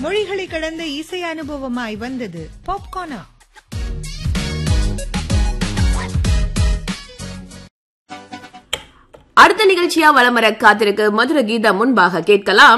மொழிகளை கடந்த இசை அனுபவமாய் வந்தது பாப்கார்னா அடுத்த நிகழ்ச்சியா வலம் வர காத்திருக்கு மதுர கீதா முன்பாக கேட்கலாம்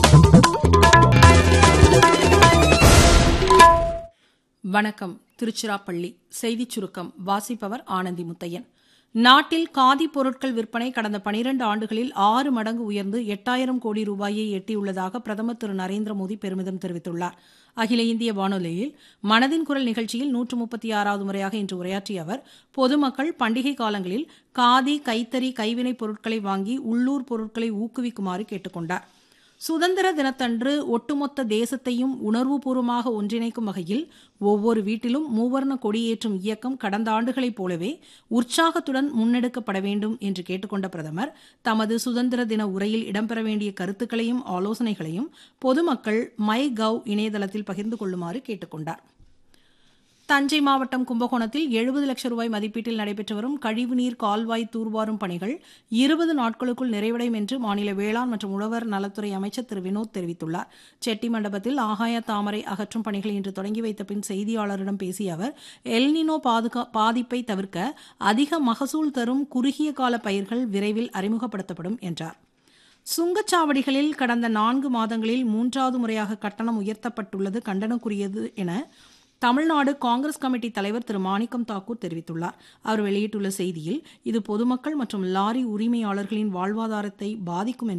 வணக்கம் திருச்சிராப்பள்ளி செய்திச் சுருக்கம் வாசிப்பவர் ஆனந்தி முத்தையன் நாட்டில் காதி பொருட்கள் விற்பனை கடந்த பனிரண்டு ஆண்டுகளில் ஆறு மடங்கு உயர்ந்து எட்டாயிரம் கோடி ரூபாயை எட்டியுள்ளதாக பிரதமர் திரு நரேந்திர மோடி பெருமிதம் தெரிவித்துள்ளார் அகில இந்திய வானொலியில் மனதின் குரல் நிகழ்ச்சியில் நூற்று முப்பத்தி ஆறாவது முறையாக இன்று உரையாற்றிய அவர் பொதுமக்கள் பண்டிகை காலங்களில் காதி கைத்தறி கைவினைப் பொருட்களை வாங்கி உள்ளூர் பொருட்களை ஊக்குவிக்குமாறு கேட்டுக் கொண்டார் சுதந்திர தினத்தன்று ஒட்டுமொத்த தேசத்தையும் உணர்வுபூர்வமாக ஒன்றிணைக்கும் வகையில் ஒவ்வொரு வீட்டிலும் மூவர்ண கொடியேற்றும் இயக்கம் கடந்த ஆண்டுகளைப் போலவே உற்சாகத்துடன் முன்னெடுக்கப்பட வேண்டும் என்று கேட்டுக்கொண்ட பிரதமர் தமது சுதந்திர தின உரையில் இடம்பெற வேண்டிய கருத்துக்களையும் ஆலோசனைகளையும் பொதுமக்கள் மை கவ் இணையதளத்தில் பகிர்ந்து கொள்ளுமாறு கேட்டுக்கொண்டார் தஞ்சை மாவட்டம் கும்பகோணத்தில் எழுபது லட்சம் ரூபாய் மதிப்பீட்டில் நடைபெற்று வரும் கழிவுநீர் கால்வாய் தூர்வாரும் பணிகள் இருபது நாட்களுக்குள் நிறைவடையும் என்று மாநில வேளாண் மற்றும் உழவர் நலத்துறை அமைச்சர் திரு வினோத் தெரிவித்துள்ளார் செட்டி மண்டபத்தில் ஆகாய தாமரை அகற்றும் பணிகளை இன்று தொடங்கி வைத்த பின் செய்தியாளரிடம் பேசிய அவர் எல்னினோ பாதுகா பாதிப்பை தவிர்க்க அதிக மகசூல் தரும் குறுகிய கால பயிர்கள் விரைவில் அறிமுகப்படுத்தப்படும் என்றார் சுங்கச்சாவடிகளில் கடந்த நான்கு மாதங்களில் மூன்றாவது முறையாக கட்டணம் உயர்த்தப்பட்டுள்ளது கண்டனக்குரியது என தமிழ்நாடு காங்கிரஸ் கமிட்டி தலைவர் திரு மாணிக்கம் தாக்கூர் தெரிவித்துள்ளார் அவர் வெளியிட்டுள்ள செய்தியில் இது பொதுமக்கள் மற்றும் லாரி உரிமையாளர்களின் வாழ்வாதாரத்தை பாதிக்கும் என்று